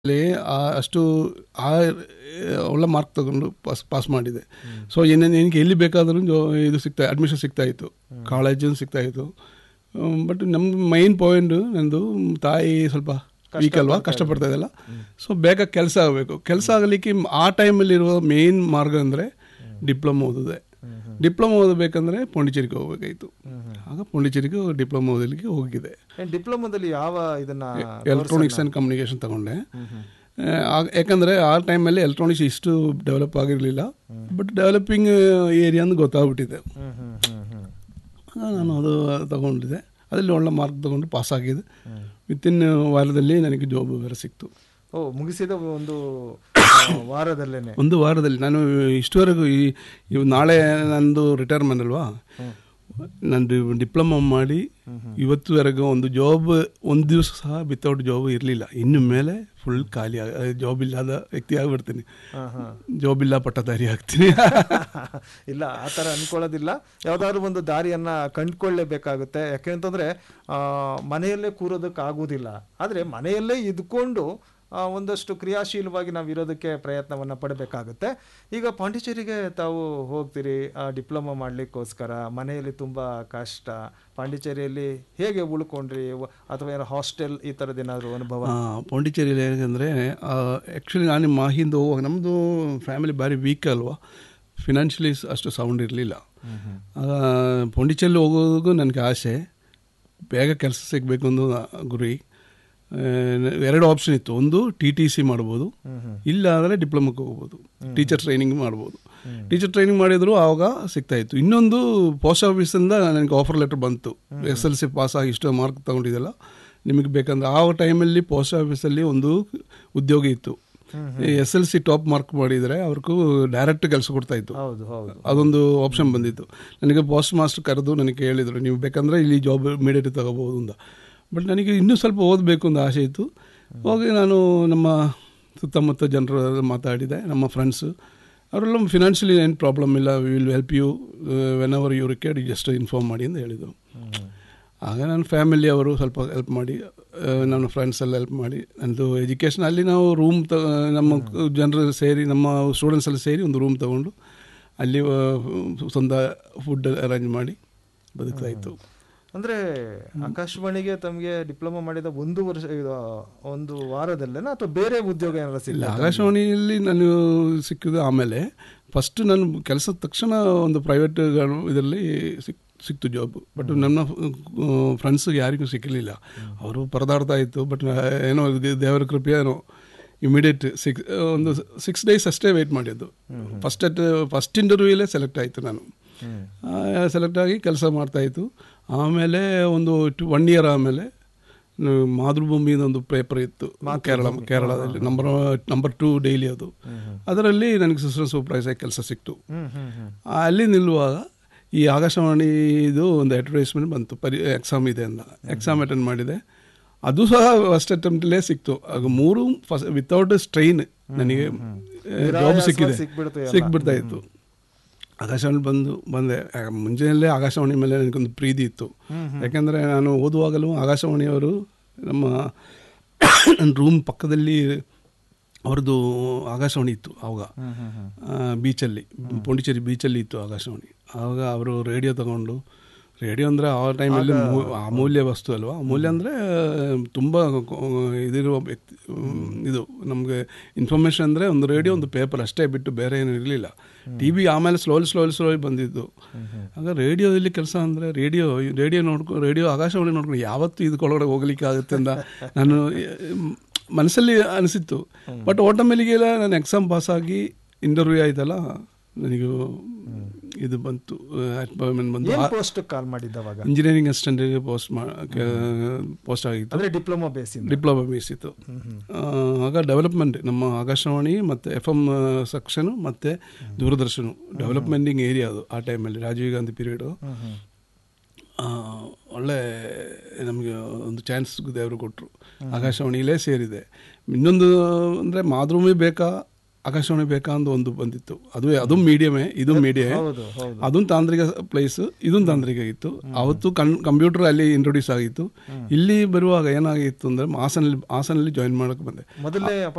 ಅಲ್ಲಿ ಆ- ಅಷ್ಟು ಆ ಒಳ್ಳೆ ಮಾರ್ಕ್ ತಗೊಂಡು ಪಾಸ್ ಪಾಸ್ ಮಾಡಿದೆ ಸೊ ಏನೇನು ನನಗೆ ಎಲ್ಲಿ ಬೇಕಾದರೂ ಜೊ ಇದು ಸಿಗ್ತಾ ಅಡ್ಮಿಷನ್ ಸಿಗ್ತಾ ಇತ್ತು ಕಾಲೇಜು ಸಿಗ್ತಾ ಇತ್ತು ಬಟ್ ನಮ್ಮ ಮೈನ್ ಪಾಯಿಂಟ್ ನಂದು ತಾಯಿ ಸ್ವಲ್ಪ ವೀಕ್ ಅಲ್ವಾ ಕಷ್ಟಪಡ್ತಾ ಇದೆಲ್ಲ ಸೊ ಬೇಗ ಕೆಲಸ ಆಗಬೇಕು ಕೆಲಸ ಆಗಲಿಕ್ಕೆ ಆ ಟೈಮಲ್ಲಿ ಇರುವ ಮೇನ್ ಮಾರ್ಗ ಅಂದರೆ ಡಿಪ್ಲೊಮಾ ಓದಿದೆ ಡಿಪ್ಲೊಮಾ ಓದಬೇಕಂದ್ರೆ ಪಾಂಡಿಚೇರಿಗೆ ಹೋಗಬೇಕಾಯಿತು ಆಗ ಪಾಂಡಿಚೇರಿಗೆ ಡಿಪ್ಲೊಮಾ ಓದಲಿಕ್ಕೆ ಹೋಗಿದೆ ಡಿಪ್ಲೊಮಾದಲ್ಲಿ ಯಾವ ಇದನ್ನ ಎಲೆಕ್ಟ್ರಾನಿಕ್ಸ್ ಆ್ಯಂಡ್ ಕಮ್ಯುನಿಕೇಷನ್ ತಗೊಂಡೆ ಆ, ಆಗ- ಯಾಕಂದ್ರೆ ಆ ಟೈಮಲ್ಲಿ ಎಲೆಕ್ಟ್ರಾನಿಕ್ಸ್ ಇಷ್ಟು ಡೆವಲಪ್ ಆಗಿರಲಿಲ್ಲ ಬಟ್ ಡೆವಲಪಿಂಗ್ ಏರಿಯಾ ಅಂತ ಗೊತ್ತಾಗ್ಬಿಟ್ಟಿದೆ ಹ್ಮ್ ಹ್ಮ್ ಹ್ಮ್ ಹ್ಮ್ ಆಗ ನಾನು ಅದು ತಗೊಂಡಿದ್ದೆ ಅದರಲ್ಲಿ ಒಳ್ಳೆ ಮಾರ್ಕ್ ತಗೊಂಡು ಪಾಸ್ ಆಗಿದೆ ವಿತಿನ್ ವಾರದಲ್ಲಿ ನನಗೆ ಜಾಬ್ ಬೇರೆ ಸಿಕ್ತು ಓ ಮುಗಿಸಿದ ಒಂದು ಆ, ವಾರದಲ್ಲೇನೆ ಒಂದು ವಾರದಲ್ಲಿ ನಾನು ಇಷ್ಟುವರೆಗೂ ಈ ಇವು ನಾಳೆ ನಂದು ರಿಟೈರ್ಮೆಂಟ್ ಅಲ್ವಾ ನಂದು ಡಿಪ್ಲೊಮಾ ಮಾಡಿ ಇವತ್ತುವರೆಗೂ ಒಂದು ಜಾಬ್ ಒಂದು ದಿವಸ ಸಹ ವಿತೌಟ್ ಜಾಬ್ ಇರಲಿಲ್ಲ ಇನ್ನು ಮೇಲೆ ಫುಲ್ ಖಾಲಿ ಜಾಬ್ ಇಲ್ಲದ ವ್ಯಕ್ತಿ ಆಗಿಬಿಡ್ತೀನಿ ಹಾ ಹಾ ಜಾಬ್ ಇಲ್ಲ ಪಟ್ಟದಾರಿ ಆಗ್ತೀನಿ ಇಲ್ಲ ಆ ಥರ ಅನ್ಕೊಳ್ಳೋದಿಲ್ಲ ಯಾವ್ದಾದ್ರು ಒಂದು ದಾರಿಯನ್ನ ಕಂಡ್ಕೊಳ್ಳೇಬೇಕಾಗುತ್ತೆ ಯಾಕೆಂತಂದ್ರೆ ಆ, ಮನೆಯಲ್ಲೇ ಕೂರೋದಕ್ಕೆ ಆಗುವುದಿಲ್ಲ ಆದ್ರೆ ಮನೆಯಲ್ಲೇ ಇದ್ಕೊಂಡು ಆ, ಒಂದಷ್ಟು ಕ್ರಿಯಾಶೀಲವಾಗಿ ನಾವು ಇರೋದಕ್ಕೆ ಪ್ರಯತ್ನವನ್ನ ಪಡಬೇಕಾಗುತ್ತೆ ಈಗ ಪಾಂಡಿಚೇರಿಗೆ ತಾವು ಹೋಗ್ತೀರಿ ಡಿಪ್ಲೊಮಾ ಮಾಡ್ಲಿಕ್ಕೋಸ್ಕರ ಮನೆಯಲ್ಲಿ ತುಂಬಾ ಕಷ್ಟ ಪಾಂಡಿಚೇರಿಯಲ್ಲಿ ಹೇಗೆ ಉಳ್ಕೊಂಡ್ರಿ ವ- ಅಥವಾ ಏನೋ ಹಾಸ್ಟೆಲ್ ಈ ಥರದ್ದು ಏನಾದ್ರು ಅನುಭವ ಆ, ಪಾಂಡಿಚೇರಿಯಲ್ಲಿ ಹೇಗೆಂದರೆ ಆ್ಯಕ್ಚುಲಿ ನಾನು ಮಾಹಿಂದ ಹೋಗುವಾಗ ನಮ್ಮದು ಫ್ಯಾಮಿಲಿ ಭಾರಿ ವೀಕ್ ಅಲ್ವಾ ಫಿನಾನ್ಷಿಯಲಿ ಅಷ್ಟು ಸೌಂಡ್ ಇರಲಿಲ್ಲ ಪಾಂಡಿಚೇರಿ ಹೋಗೋದಕ್ಕೂ ನನಗೆ ಆಸೆ ಬೇಗ ಕೆಲಸ ಸಿಗಬೇಕು ಅನ್ನೋ ಗುರಿ ಆ, ಎರಡು ಆಪ್ಷನ್ ಇತ್ತು ಒಂದು ಟಿ ಟಿ ಸಿ ಮಾಡ್ಬೋದು ಇಲ್ಲ ಆದರೆ ಡಿಪ್ಲೊಮಕ್ಕೆ ಹೋಗ್ಬೋದು ಟೀಚರ್ ಟ್ರೈನಿಂಗ್ ಮಾಡ್ಬೋದು ಟೀಚರ್ ಟ್ರೈನಿಂಗ್ ಮಾಡಿದ್ರು ಆವಾಗ ಸಿಗ್ತಾ ಇತ್ತು ಇನ್ನೊಂದು ಪೋಸ್ಟ್ ಆಫೀಸಿಂದ ನನಗೆ ಆಫರ್ ಲೆಟರ್ ಬಂತು ಎಸ್ ಎಲ್ ಸಿ ಪಾಸ್ ಆಗಿ ಇಷ್ಟು ಮಾರ್ಕ್ ತಗೊಂಡಿದ್ದೆಲ್ಲ ನಿಮಗೆ ಬೇಕಂದ್ರೆ ಆ ಟೈಮಲ್ಲಿ ಪೋಸ್ಟ್ ಆಫೀಸಲ್ಲಿ ಒಂದು ಉದ್ಯೋಗ ಇತ್ತು S L C top mark ಮಾಡಿದರೆ ಅವ್ರಿಗೂ ಡೈರೆಕ್ಟ್ ಕೆಲಸ ಕೊಡ್ತಾ ಇತ್ತು ಹೌದು ಹೌದು ಅದೊಂದು ಆಪ್ಷನ್ ಬಂದಿತ್ತು ನನಗೆ ಪೋಸ್ಟ್ ಮಾಸ್ಟರ್ ಕರೆದು ನನಗೆ ಹೇಳಿದರು ನೀವು ಬೇಕಂದ್ರೆ ಇಲ್ಲಿ ಜಾಬ್ ಇಮಿಡಿಯೇಟ್ ತಗೋಬೋದು ಅಂತ ಬಟ್ ನನಗೆ ಇನ್ನೂ ಸ್ವಲ್ಪ ಓದಬೇಕು ಅಂತ ಆಸೆ ಇತ್ತು ಹೋಗಿ ನಾನು ನಮ್ಮ ಸುತ್ತಮುತ್ತ ಜನರು ಮಾತಾಡಿದೆ ನಮ್ಮ ಫ್ರೆಂಡ್ಸು ಅವರೆಲ್ಲ ಫಿನಾನ್ಷಿಯಲಿ ಏನು ಪ್ರಾಬ್ಲಮ್ ಇಲ್ಲ we will help you when ever you required just inform ಮಾಡಿ ಅಂತ ಹೇಳಿದರು ಆಗ ನನ್ನ ಫ್ಯಾಮಿಲಿ ಅವರು ಸ್ವಲ್ಪ ಹೆಲ್ಪ್ ಮಾಡಿ ಆ, ನನ್ನ ಫ್ರೆಂಡ್ಸ್ ಎಲ್ಲ ಹೆಲ್ಪ್ ಮಾಡಿ ನಂದು ಎಜುಕೇಷನ್ ಅಲ್ಲಿ ನಾವು ರೂಮ್ ತ ನಮ್ಮ ಜನರು ಸೇರಿ ನಮ್ಮ ಸ್ಟೂಡೆಂಟ್ಸ್ ಎಲ್ಲ ಸೇರಿ ಒಂದು ರೂಮ್ ತಗೊಂಡು ಅಲ್ಲಿ ಆ, ಸ್ವಂತ ಫುಡ್ ಅರೇಂಜ್ ಮಾಡಿ ಬದುಕ್ತಾ ಇತ್ತು ಅಂದ್ರೆ ಆಕಾಶವಾಣಿಗೆ ತಮಗೆ ಡಿಪ್ಲೊಮಾ ಮಾಡಿದ ಒಂದು ವರ್ಷ ಇದು ಒಂದು ವಾರದಲ್ಲೇನಾ ಅಥವಾ ಬೇರೆ ಉದ್ಯೋಗ ಏನಾರ ಇಲ್ಲ ಸಿಲ್ಲ ಆಕಾಶವಾಣಿಯಲ್ಲಿ ನಾನು ಸಿಕ್ಕಿದ್ದು ಆಮೇಲೆ ಫಸ್ಟ್ ನಾನು ಕೆಲಸದ ತಕ್ಷಣ ಒಂದು ಪ್ರೈವೇಟ್ ಇದರಲ್ಲಿ ಸಿಕ್ ಸಿಕ್ತು ಜಾಬ್ ಬಟ್ ನನ್ನ ಫ್ರೆಂಡ್ಸ್ ಯಾರಿಗೂ ಸಿಕ್ಕಲಿಲ್ಲ ಅವರು ಪರದಾಡ್ತಾ ಇತ್ತು ಬಟ್ ಏನೋ ಇದು ದೇವರ ಕೃಪೆ ಏನೋ ಇಮಿಡಿಯೇಟ್ ಸಿಕ್ಸ್ ಒಂದು ಸಿಕ್ಸ್ ಡೇಸ್ ಅಷ್ಟೇ ವೆಯ್ಟ್ ಮಾಡಿದ್ದು ಫಸ್ಟ್ ಅಟ್ ಫಸ್ಟ್ ಇಂಟರ್ವ್ಯೂಲೇ ಸೆಲೆಕ್ಟ್ ಆಯಿತು ನಾನು ಸೆಲೆಕ್ಟ್ ಆಗಿ ಕೆಲಸ ಮಾಡ್ತಾಯಿತ್ತು ಆಮೇಲೆ ಒಂದು ಟು ಒನ್ ಇಯರ್ ಆಮೇಲೆ ನ- ಮಾತೃಭೂಮಿ ಒಂದು ಪೇಪರ್ ಇತ್ತು ಕೇರಳ ಕೇರಳದಲ್ಲಿ ನಂಬರ್ ನಂಬರ್ ಟು ಡೈಲಿ ಅದು ಅದರಲ್ಲಿ ನನಗೆ ಸಿಸ್ಟರ್ ಸೂಪರ್ವೈಸ್ ಆಗಿ ಕೆಲಸ ಸಿಕ್ತು ಹ್ಮ್ ಹ್ಮ್ ಹ್ಮ್ ಅಲ್ಲಿ ನಿಲ್ಲುವಾಗ ಈ ಆಕಾಶವಾಣಿದು ಒಂದು ಅಡ್ವರ್ಟೈಸ್ಮೆಂಟ್ ಬಂತು ಪರಿ ಎಕ್ಸಾಮ್ ಇದೆ ಅಂತ ಎಕ್ಸಾಮ್ ಅಟೆಂಡ್ ಮಾಡಿದೆ ಅದು ಸಹ ಫಸ್ಟ್ ಅಟೆಂಪ್ಟಲ್ಲೇ ಸಿಕ್ತು ಆಗ ಮೂರು ಫಸ್ಟ್ ವಿತೌಟ್ ಸ್ಟ್ರೈನ್ ನನಗೆ ಜಾಬ್ ಸಿಕ್ಕಿದೆ ಸಿಕ್ಬಿಡ್ತು ಎಲ್ಲ. ಸಿಕ್ಬಿಡ್ತಾ ಇತ್ತು ಆಕಾಶವಾಣಿ ಬಂದು ಬಂದೆ ಆ, ಮುಂಚೆಯಲ್ಲೇ ಆಕಾಶವಾಣಿ ಮೇಲೆ ನನಗೊಂದು ಪ್ರೀತಿ ಇತ್ತು ಯಾಕೆಂದರೆ ನಾನು ಓದುವಾಗಲೂ ಆಕಾಶವಾಣಿಯವರು ನಮ್ಮ ನನ್ನ ರೂಮ್ ಪಕ್ಕದಲ್ಲಿ ಅವ್ರದ್ದು ಆಕಾಶವಾಣಿ ಇತ್ತು ಆವಾಗ ಆ, ಬೀಚಲ್ಲಿ ಪೊಂಡಿಚೇರಿ ಬೀಚಲ್ಲಿ ಇತ್ತು ಆಕಾಶವಾಣಿ ಆವಾಗ ಅವರು ರೇಡಿಯೋ ತಗೊಂಡು ರೇಡಿಯೋ ಅಂದರೆ ಆ ಟೈಮಲ್ಲಿ ಮೂ- ಅಮೂಲ್ಯ ವಸ್ತು ಅಲ್ವಾ ಅಮೂಲ್ಯ ಅಂದರೆ ತುಂಬ ಇದಿರುವ ವ್ಯಕ್ತಿ ಇದು ನಮಗೆ ಇನ್ಫಾರ್ಮೇಷನ್ ಅಂದರೆ ಒಂದು ರೇಡಿಯೋ ಒಂದು ಪೇಪರ್ ಅಷ್ಟೇ ಬಿಟ್ಟು ಬೇರೆ ಏನು ಇರಲಿಲ್ಲ ಟಿ ವಿ ಆಮೇಲೆ ಸ್ಲೋಲಿ ಸ್ಲೋಲಿ ಸ್ಲೋಲಿ ಬಂದಿದ್ದು ಆಗ ರೇಡಿಯೋದಲ್ಲಿ ಕೆಲಸ ಅಂದರೆ ರೇಡಿಯೋ ರೇಡಿಯೋ ನೋಡ್ಕೊ ರೇಡಿಯೋ ಆಕಾಶವಾಣಿ ನೋಡ್ಕೊಂಡು ಯಾವತ್ತೂ ಇದಕ್ಕೊಳಗಡೆ ಹೋಗ್ಲಿಕ್ಕೆ ಆಗುತ್ತೆ ಅಂತ ನಾನು ಮ್, ಮನಸ್ಸಲ್ಲಿ ಅನಿಸಿತ್ತು ಬಟ್ ಆಟೋಮೆಲಿಗೆಲ್ಲ ನಾನು ಎಕ್ಸಾಮ್ ಪಾಸ್ ಆಗಿ ಇಂಟರ್ವ್ಯೂ ಆಯ್ತಲ್ಲ ನನಗೆ ಇದು ಬಂತು ಅಪಾಯಿಂಟ್ಮೆಂಟ್ ಬಂತು ಏನ್ ಪೋಸ್ಟ್ ಕಾಲ್ ಮಾಡಿದ್ದವಾಗ ಇಂಜಿನಿಯರಿಂಗ್ ಅಸಿಸ್ಟೆಂಟ್ಗೆ ಪೋಸ್ಟ್ ಮಾ ಪೋಸ್ಟ್ ಆಗಿತ್ತು ಅಂದ್ರೆ ಡಿಪ್ಲೊಮಾ ಬೇಸಿಂದ ಡಿಪ್ಲೊಮಾ ಬೇಸಿತ್ತು ಆ, ಆಗ ಡೆವಲಪ್ಮೆಂಟ್ ನಮ್ಮ ಆಕಾಶವಾಣಿ ಮತ್ತು ಎಫ್ ಎಮ್ ಸೆಕ್ಷನು ಮತ್ತು ದೂರದರ್ಶನ ಡೆವಲಪ್ಮೆಂಟಿಂಗ್ ಏರಿಯಾ ಅದು ಆ ಟೈಮಲ್ಲಿ ರಾಜೀವ್ ಗಾಂಧಿ ಪೀರಿಯಡು ಒಳ್ಳೆ ನಮಗೆ ಒಂದು ಚಾನ್ಸ್ ದೇವರು ಕೊಟ್ಟರು ಆಕಾಶವಾಣಿಲೇ ಸೇರಿದೆ ಇನ್ನೊಂದು ಅಂದರೆ ಮಾತೃಭೂಮಿ ಬೇಕಾ ಆಕಾಶವಾಣಿ ಬೇಕಾ ಅಂತ ಒಂದು ಬಂದಿತ್ತು ಅದು ಅದು ಮೀಡಿಯಮೇ ಇದು ಮೀಡಿಯಮೇ ಹೌದು ಹೌದು ಅದೊಂದು ತಾಂತ್ರಿಕ ಪ್ಲೇಸ್ ಇದೊಂದು ತಾಂತ್ರಿಕ ಇತ್ತು ಅವತ್ತು ಕನ್ ಕಂಪ್ಯೂಟರ್ ಅಲ್ಲಿ ಇಂಟ್ರೊಡ್ಯೂಸ್ ಆಗಿತ್ತು ಇಲ್ಲಿ ಬರುವಾಗ ಏನಾಗಿತ್ತು ಅಂದರೆ ಹಾಸನಲ್ಲಿ ಹಾಸನಲ್ಲಿ ಜಾಯಿನ್ ಮಾಡೋಕ್ಕೆ ಬಂದೆ ಮೊದಲನೇ